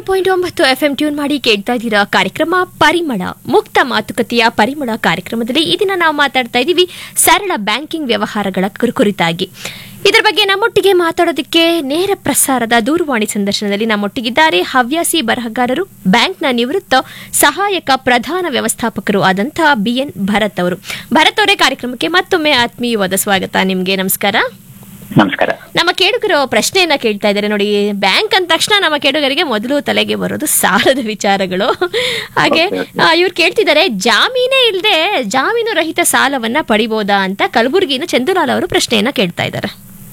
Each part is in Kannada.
ಪಾಯಿಂಟ್ ಒಂಬತ್ತು ಎಫ್ ಎಂ ಟ್ಯೂನ್ ಮಾಡಿ ಕೇಳ್ತಾ ಇದ್ದೀರಾ ಕಾರ್ಯಕ್ರಮ ಪರಿಮಳ ಮುಕ್ತ ಮಾತುಕತೆಯ ಪರಿಮಳ ಕಾರ್ಯಕ್ರಮದಲ್ಲಿ ಈ ದಿನ ನಾವು ಮಾತಾಡ್ತಾ ಇದ್ದೀವಿ ಸರಳ ಬ್ಯಾಂಕಿಂಗ್ ವ್ಯವಹಾರಗಳ ಕುರು- ಕುರಿತಾಗಿ ಇದರ ಬಗ್ಗೆ ನಮ್ಮೊಟ್ಟಿಗೆ ಮಾತಾಡೋದಕ್ಕೆ ನೇರ ಪ್ರಸಾರದ ದೂರವಾಣಿ ಸಂದರ್ಶನದಲ್ಲಿ ನಮ್ಮೊಟ್ಟಿಗಿದ್ದಾರೆ ಹವ್ಯಾಸಿ ಬರಹಗಾರರು ಬ್ಯಾಂಕ್ನ ನಿವೃತ್ತ ಸಹಾಯಕ ಪ್ರಧಾನ ವ್ಯವಸ್ಥಾಪಕರು ಆದಂತಹ ಬಿಎನ್ ಭರತ್ ಅವರು ಭರತ್ ಅವರೇ ಕಾರ್ಯಕ್ರಮಕ್ಕೆ ಮತ್ತೊಮ್ಮೆ ಆತ್ಮೀಯವಾದ ಸ್ವಾಗತ ನಿಮಗೆ ನಮಸ್ಕಾರ ನಮಸ್ಕಾರ ನಮ್ಮ ಕೇಳುಗರು ಪ್ರಶ್ನೆಯನ್ನ ಕೇಳ್ತಾ ಇದ್ದಾರೆ ನೋಡಿ ಬ್ಯಾಂಕ್ ಅಂದ ತಕ್ಷಣ ನಮ್ಮ ಕೇಳುಗರಿಗೆ ಮೊದಲು ತಲೆಗೆ ಬರೋದು ಸಾಲದ ವಿಚಾರಗಳು ಹಾಗೆ ಆ, ಇವ್ರು ಕೇಳ್ತಿದ್ದಾರೆ ಜಾಮೀನೇ ಇಲ್ಲದೆ ಜಾಮೀನು ರಹಿತ ಸಾಲವನ್ನ ಪಡಿಬೋದಾ ಅಂತ ಕಲಬುರಗಿನ ಚಂದುಲಾಲ್ ಅವರು ಪ್ರಶ್ನೆಯನ್ನ ಕೇಳ್ತಾ ಇದ್ದಾರೆ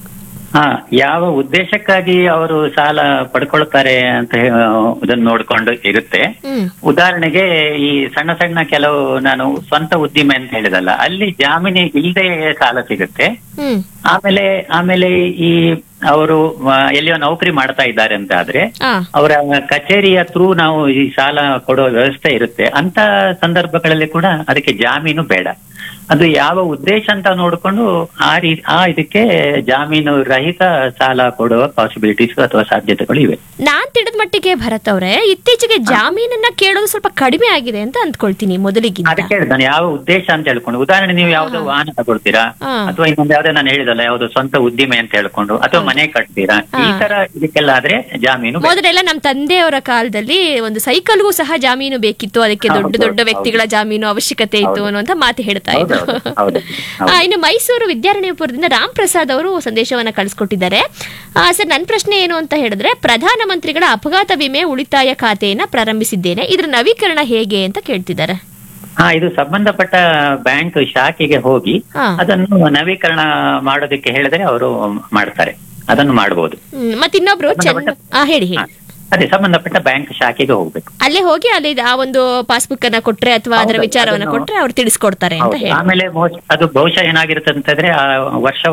ಹಾ ಯಾವ ಉದ್ದೇಶಕ್ಕಾಗಿ ಅವರು ಸಾಲ ಪಡ್ಕೊಳ್ತಾರೆ ಅಂತ ಹೇ- ಇದನ್ನ ನೋಡ್ಕೊಂಡು ಇರುತ್ತೆ ಹ್ಮ್ ಉದಾಹರಣೆಗೆ ಈ ಸಣ್ಣ ಸಣ್ಣ ಕೆಲವು ನಾನು ಸ್ವಂತ ಉದ್ದಿಮೆ ಅಂತ ಹೇಳಿದಲ್ಲ ಅಲ್ಲಿ ಜಾಮೀನು ಇಲ್ಲದೆ ಸಾಲ ಸಿಗುತ್ತೆ ಹ್ಮ್ ಆಮೇಲೆ ಆಮೇಲೆ ಈ ಅವರು ಆ, ಎಲ್ಲಿಯೋ ನೌಕರಿ ಮಾಡ್ತಾ ಇದ್ದಾರೆ ಅಂತ ಆದ್ರೆ ಆ ಅವರ ಕಚೇರಿಯ ಥ್ರೂ ನಾವು ಈ ಸಾಲ ಕೊಡೋ ವ್ಯವಸ್ಥೆ ಇರುತ್ತೆ ಅಂತ ಸಂದರ್ಭಗಳಲ್ಲಿ ಕೂಡ ಅದಕ್ಕೆ ಜಾಮೀನು ಬೇಡ ಅದು ಯಾವ ಉದ್ದೇಶ ಅಂತ ನೋಡಿಕೊಂಡು ಆ ರೀ ಆ ಇದಕ್ಕೆ ಜಾಮೀನು ರಹಿತ ಸಾಲ ಕೊಡುವ ಪಾಸಿಬಿಲಿಟೀಸ್ ಅಥವಾ ಸಾಧ್ಯತೆಗಳು ಇವೆ ನಾನ್ ತಿಳಿದ ಮಟ್ಟಿಗೆ ಭರತ್ ಅವರೇ ಇತ್ತೀಚೆಗೆ ಜಾಮೀನನ್ನ ಕೇಳೋದು ಸ್ವಲ್ಪ ಕಡಿಮೆ ಆಗಿದೆ ಅಂತ ಅಂದ್ಕೊಳ್ತೀನಿ ಮೊದಲಿಗಿಂತ ಅದಕ್ಕೆ ನಾನು ಯಾವ ಉದ್ದೇಶ ಅಂತ ಹೇಳ್ಕೊಂಡು ಉದಾಹರಣೆ ನೀವು ಯಾವ್ದೋ ವಾಹನ ತಗೊಳ್ತೀರಾ ಹಾ. ಅಥವಾ ಇನ್ನೊಂದು ಯಾವ್ದೋ ನಾನು ಹೇಳಿದಲ್ಲ ಯಾವ್ದೋ ಸ್ವಂತ ಉದ್ದಿಮೆ ಅಂತ ಹೇಳ್ಕೊಂಡು ಅಥವಾ ಮನೆ ಕಟ್ತೀರಾ ಈ ತರ ಇದಕ್ಕೆಲ್ಲ ಆದ್ರೆ ಜಾಮೀನು ಬೇಡ. ಮೊದಲೆಲ್ಲ ನಮ್ಮ ತಂದೆಯವರ ಕಾಲದಲ್ಲಿ ಒಂದು ಸೈಕಲ್ಗೂ ಸಹ ಜಾಮೀನು ಬೇಕಿತ್ತು ಅದಕ್ಕೆ ದೊಡ್ಡ ಹೌದು, ದೊಡ್ಡ ವ್ಯಕ್ತಿಗಳ ಜಾಮೀನು ಅವಶ್ಯಕತೆ ಇತ್ತು ಹೌದು. ಅನ್ನುವಂತ ಮಾತು ಹೇಳ್ತಾ ಹೌದು, ಇದ್ರು ಹೌದು, ಹೌದು, ಹೌದು. ಆ, ಇನ್ನು ಮೈಸೂರು ವಿದ್ಯಾರಣ್ಯಪುರದಿಂದ ರಾಮ್ ಪ್ರಸಾದ್ ಅವರು ಸಂದೇಶವನ್ನ ಕಳಿಸ್ಕೊಟ್ಟಿದ್ದಾರೆ ಆ, ಸರ್ ನನ್ನ ಪ್ರಶ್ನೆ ಏನು ಅಂತ ಹೇಳಿದ್ರೆ ಪ್ರಧಾನಮಂತ್ರಿಗಳ ಅಪಘಾತ ವಿಮೆ ಉಳಿತಾಯ ಖಾತೆಯನ್ನ ಪ್ರಾರಂಭಿಸಿದ್ದೇನೆ ಇದರ ನವೀಕರಣ ಹೇಗೆ ಅಂತ ಕೇಳ್ತಿದ್ದಾರೆ ಹಾ ಇದು ಸಂಬಂಧಪಟ್ಟ ಬ್ಯಾಂಕ್ ಶಾಖೆಗೆ ಹೋಗಿ ಹಾ. ಅದನ್ನು ನವೀಕರಣ ಮಾಡೋದಕ್ಕೆ ಹೇಳಿದ್ರೆ ಅವರು ಮಾಡ್ತಾರೆ ಅದನ್ನು ಮಾಡಬಹುದು ಹ್ಮ್, ಮತ್ತೆ ಇನ್ನೊಬ್ರು ಚಂದ ಆ, ಹೇಳಿ ಹೇಳಿ ಅದೇ ಸಂಬಂಧಪಟ್ಟ ಬ್ಯಾಂಕ್ ಶಾಖೆಗೆ ಹೋಗ್ಬೇಕು ಅಲ್ಲೇ ಹೋಗಿ ಅಲ್ಲಿ ಆ ಒಂದು ಪಾಸ್ಬುಕ್ ಅನ್ನ ಕೊಟ್ರೆ ಅಥವಾ ಅದರ ಹೌದು, ವಿಚಾರವನ್ನ ಅದನ್ನು- ಕೊಟ್ರೆ ಅವ್ರು ತಿಳಿಸ್ಕೊಡ್ತಾರೆ ಅಂತ ಹೌದು. ಹೇಳಿ ಆಮೇಲೆ ಮೋಸ್ಟ್- ಅದು ಬಹುಶಃ ಏನಾಗಿರುತ್ತೆ ಅಂತಂದ್ರೆ ಆ ವರ್ಷ